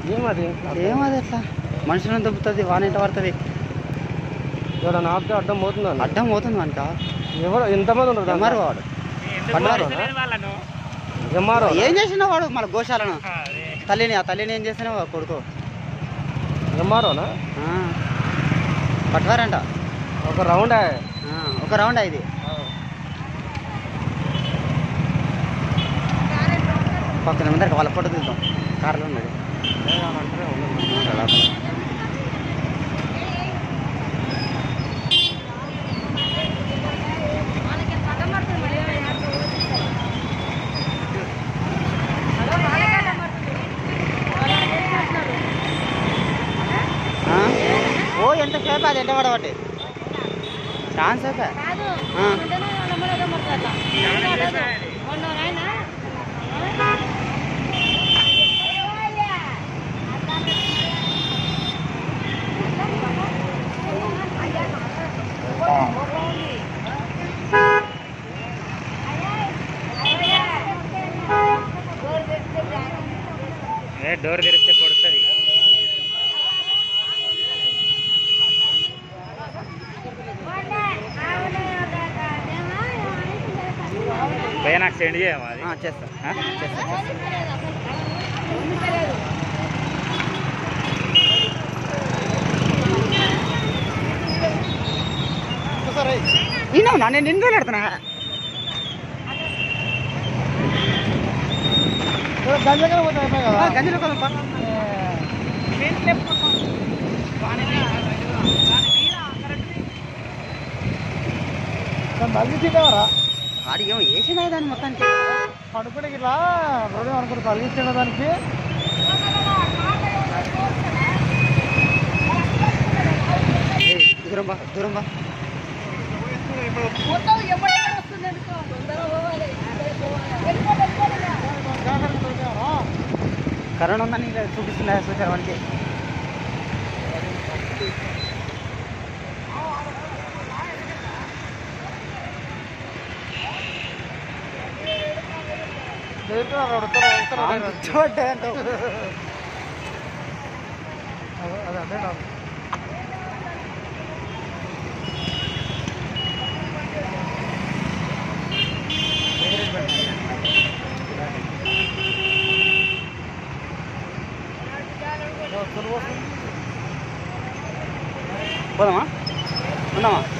ఏమది ఏమది ఎట్లా మనుషులను దొబ్బుతుంది వాన ఎంట పడుతుంది ఇక్కడ నాపితే అడ్డం పోతుందా అడ్డం పోతుంది మనక ఎవరు ఎంతమంది ఉన్నారు ఎంఆర్ వాడు ఎంఆర్ఓ ఏం చేసినా వాడు మన గోశాలను తల్లిని ఆ తల్లిని ఏం చేసినా వాడు కొడుకు ఎంఆర్ఓనా ఆ. పట్టువారంట ఒక రౌండ్ ఆ, ఒక రౌండ్ ఇది పక్కన ముందరికి వాళ్ళ ఫోటో తీద్దాం కార్లో ఉన్నది ఆ? ఓ ఎంత సేపు అది ఎంత పడబట్టి చాలా సేపే ఆ. డోర్ తెరిస్తే పొడుస్తుంది భయ నాకు సెండ్ చేయమా అది ఆ, చేస్తా ఆ? చేస్తా చేస్తా ఈయన నేను నిన్ను పెడుతున్నా గంజగా పోతే అయిపోయి కదా గంజలో కదప్ప బలిగి తినేవారా వాడు ఏమో వేసినా దాన్ని మొత్తానికి పడుకుని ఇట్లా హృదయం అనుకుంటే బలిగి తినడానికి ఏయ్, దూరం బా దూరం బా కరోనా ఉందని ఇలా చూపిస్తున్నా చూసారు వాడికి చూడ్డా అదే అదే పోదామా ఉందామా